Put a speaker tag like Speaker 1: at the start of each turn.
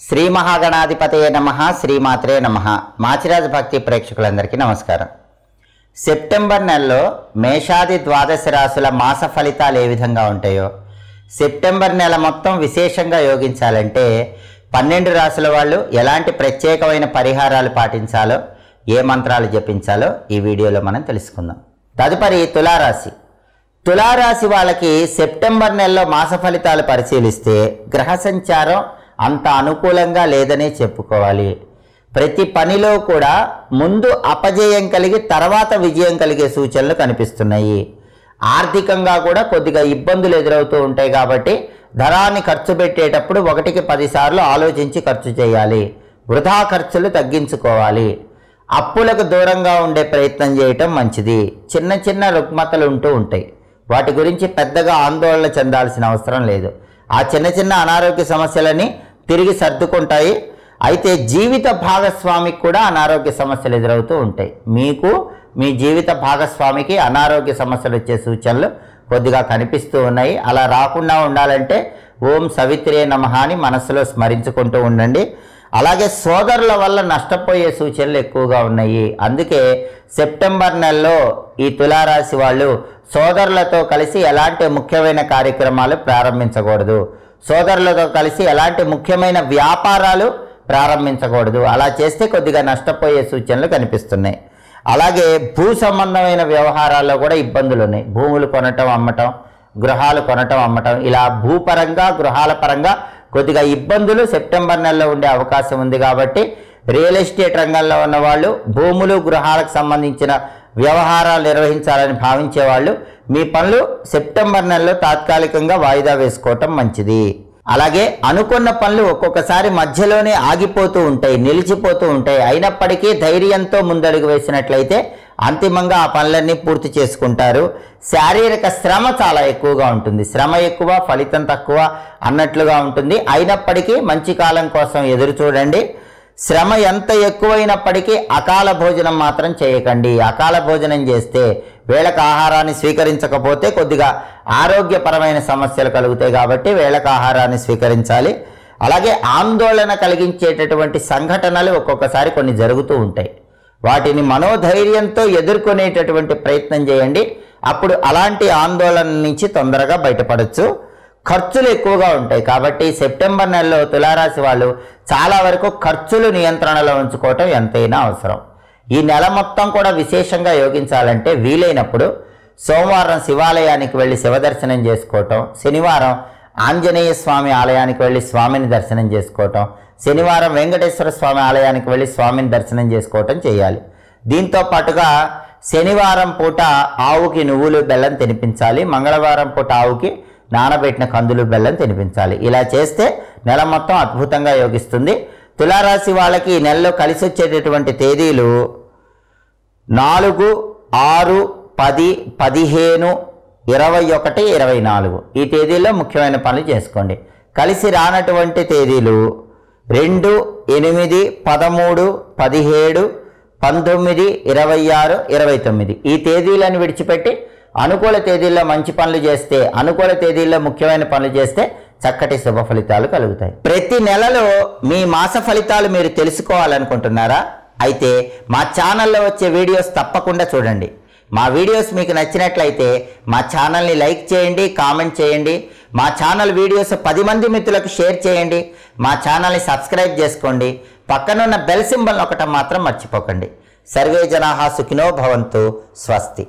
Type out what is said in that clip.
Speaker 1: శ్రీ మహాగణాధిపతయ నమ శ్రీమాత్రే నమ మాచిరాజు భక్తి ప్రేక్షకులందరికీ నమస్కారం సెప్టెంబర్ నెలలో మేషాది ద్వాదశ రాశుల మాస ఫలితాలు ఏ విధంగా ఉంటాయో సెప్టెంబర్ నెల మొత్తం విశేషంగా యోగించాలంటే పన్నెండు రాశుల వాళ్ళు ఎలాంటి ప్రత్యేకమైన పరిహారాలు పాటించాలో ఏ మంత్రాలు జపించాలో ఈ వీడియోలో మనం తెలుసుకుందాం తదుపరి తులారాశి తులారాశి వాళ్ళకి సెప్టెంబర్ నెలలో మాస ఫలితాలు పరిశీలిస్తే గ్రహ సంచారం అంత అనుకూలంగా లేదనే చెప్పుకోవాలి ప్రతి పనిలో కూడా ముందు అపజయం కలిగి తర్వాత విజయం కలిగే సూచనలు కనిపిస్తున్నాయి ఆర్థికంగా కూడా కొద్దిగా ఇబ్బందులు ఎదురవుతూ ఉంటాయి కాబట్టి ధనాన్ని ఖర్చు పెట్టేటప్పుడు ఒకటికి పదిసార్లు ఆలోచించి ఖర్చు చేయాలి వృధా ఖర్చులు తగ్గించుకోవాలి అప్పులకు దూరంగా ఉండే ప్రయత్నం చేయటం మంచిది చిన్న చిన్న రుగ్మతలు ఉంటూ ఉంటాయి వాటి గురించి పెద్దగా ఆందోళన చెందాల్సిన అవసరం లేదు ఆ చిన్న చిన్న అనారోగ్య సమస్యలని తిరిగి సర్దుకుంటాయి అయితే జీవిత భాగస్వామికి కూడా అనారోగ్య సమస్యలు ఎదురవుతూ ఉంటాయి మీకు మీ జీవిత భాగస్వామికి అనారోగ్య సమస్యలు వచ్చే సూచనలు కొద్దిగా కనిపిస్తూ ఉన్నాయి అలా రాకుండా ఉండాలంటే ఓం సవిత్రే నమః అని మనసులో స్మరించుకుంటూ ఉండండి అలాగే సోదరుల వల్ల నష్టపోయే సూచనలు ఎక్కువగా ఉన్నాయి అందుకే సెప్టెంబర్ నెలలో ఈ తులారాశి వాళ్ళు సోదరులతో కలిసి ఎలాంటి ముఖ్యమైన కార్యక్రమాలు ప్రారంభించకూడదు సోదరులతో కలిసి ఎలాంటి ముఖ్యమైన వ్యాపారాలు ప్రారంభించకూడదు అలా చేస్తే కొద్దిగా నష్టపోయే సూచనలు కనిపిస్తున్నాయి అలాగే భూ సంబంధమైన వ్యవహారాల్లో కూడా ఇబ్బందులు ఉన్నాయి భూములు కొనటం అమ్మటం గృహాలు కొనటం అమ్మటం ఇలా భూపరంగా గృహాల పరంగా కొద్దిగా ఇబ్బందులు సెప్టెంబర్ నెలలో ఉండే అవకాశం ఉంది కాబట్టి రియల్ ఎస్టేట్ రంగంలో ఉన్న వాళ్ళు భూములు గృహాలకు సంబంధించిన వ్యవహారాలు నిర్వహించాలని భావించే వాళ్ళు మీ పనులు సెప్టెంబర్ నెలలో తాత్కాలికంగా వాయిదా వేసుకోవటం మంచిది అలాగే అనుకున్న పనులు ఒక్కొక్కసారి మధ్యలోనే ఆగిపోతూ ఉంటాయి నిలిచిపోతూ ఉంటాయి అయినప్పటికీ ధైర్యంతో ముందడుగు వేసినట్లయితే అంతిమంగా ఆ పనులన్నీ పూర్తి చేసుకుంటారు శారీరక శ్రమ చాలా ఎక్కువగా ఉంటుంది శ్రమ ఎక్కువ ఫలితం తక్కువ అన్నట్లుగా ఉంటుంది అయినప్పటికీ మంచి కాలం కోసం ఎదురు చూడండి శ్రమ ఎంత ఎక్కువైనప్పటికీ అకాల భోజనం మాత్రం చేయకండి అకాల భోజనం చేస్తే వేళకు ఆహారాన్ని స్వీకరించకపోతే కొద్దిగా ఆరోగ్యపరమైన సమస్యలు కలుగుతాయి కాబట్టి వేళకు ఆహారాన్ని స్వీకరించాలి అలాగే ఆందోళన కలిగించేటటువంటి సంఘటనలు ఒక్కొక్కసారి కొన్ని జరుగుతూ ఉంటాయి వాటిని మనోధైర్యంతో ఎదుర్కొనేటటువంటి ప్రయత్నం చేయండి అప్పుడు అలాంటి ఆందోళన నుంచి తొందరగా బయటపడచ్చు ఖర్చులు ఎక్కువగా ఉంటాయి కాబట్టి సెప్టెంబర్ నెలలో తులారాశి వాళ్ళు చాలా వరకు ఖర్చులు నియంత్రణలో ఉంచుకోవటం ఎంతైనా అవసరం ఈ నెల మొత్తం కూడా విశేషంగా యోగించాలంటే వీలైనప్పుడు సోమవారం శివాలయానికి వెళ్ళి శివదర్శనం చేసుకోవటం శనివారం ఆంజనేయ స్వామి ఆలయానికి వెళ్ళి స్వామిని దర్శనం చేసుకోవటం శనివారం వెంకటేశ్వర స్వామి ఆలయానికి వెళ్ళి స్వామిని దర్శనం చేసుకోవటం చేయాలి దీంతో పాటుగా శనివారం పూట ఆవుకి నువ్వులు బెల్లం తినిపించాలి మంగళవారం పూట ఆవుకి నానబెట్టిన కందులు బెల్లం తినిపించాలి ఇలా చేస్తే నెల మొత్తం అద్భుతంగా యోగిస్తుంది తులారాశి వాళ్ళకి ఈ నెలలో కలిసి వచ్చేటటువంటి తేదీలు నాలుగు ఆరు పది పదిహేను ఇరవై ఒకటి ఇరవై నాలుగు ఈ తేదీల్లో ముఖ్యమైన పనులు చేసుకోండి కలిసి రానటువంటి తేదీలు రెండు ఎనిమిది పదమూడు పదిహేడు పంతొమ్మిది ఇరవై ఆరు ఇరవై తొమ్మిది ఈ తేదీలను విడిచిపెట్టి అనుకూల తేదీల్లో మంచి పనులు చేస్తే అనుకూల తేదీల్లో ముఖ్యమైన పనులు చేస్తే చక్కటి శుభ ఫలితాలు కలుగుతాయి ప్రతి నెలలో మీ మాస ఫలితాలు మీరు తెలుసుకోవాలనుకుంటున్నారా అయితే మా ఛానల్లో వచ్చే వీడియోస్ తప్పకుండా చూడండి మా వీడియోస్ మీకు నచ్చినట్లయితే మా ఛానల్ని లైక్ చేయండి కామెంట్ చేయండి మా ఛానల్ వీడియోస్ పది మంది మిత్రులకు షేర్ చేయండి మా ఛానల్ని సబ్స్క్రైబ్ చేసుకోండి పక్కనున్న బెల్ సింబల్ ఒకటం మాత్రం మర్చిపోకండి సర్వే జనాహా సుఖినో భవంతు స్వస్తి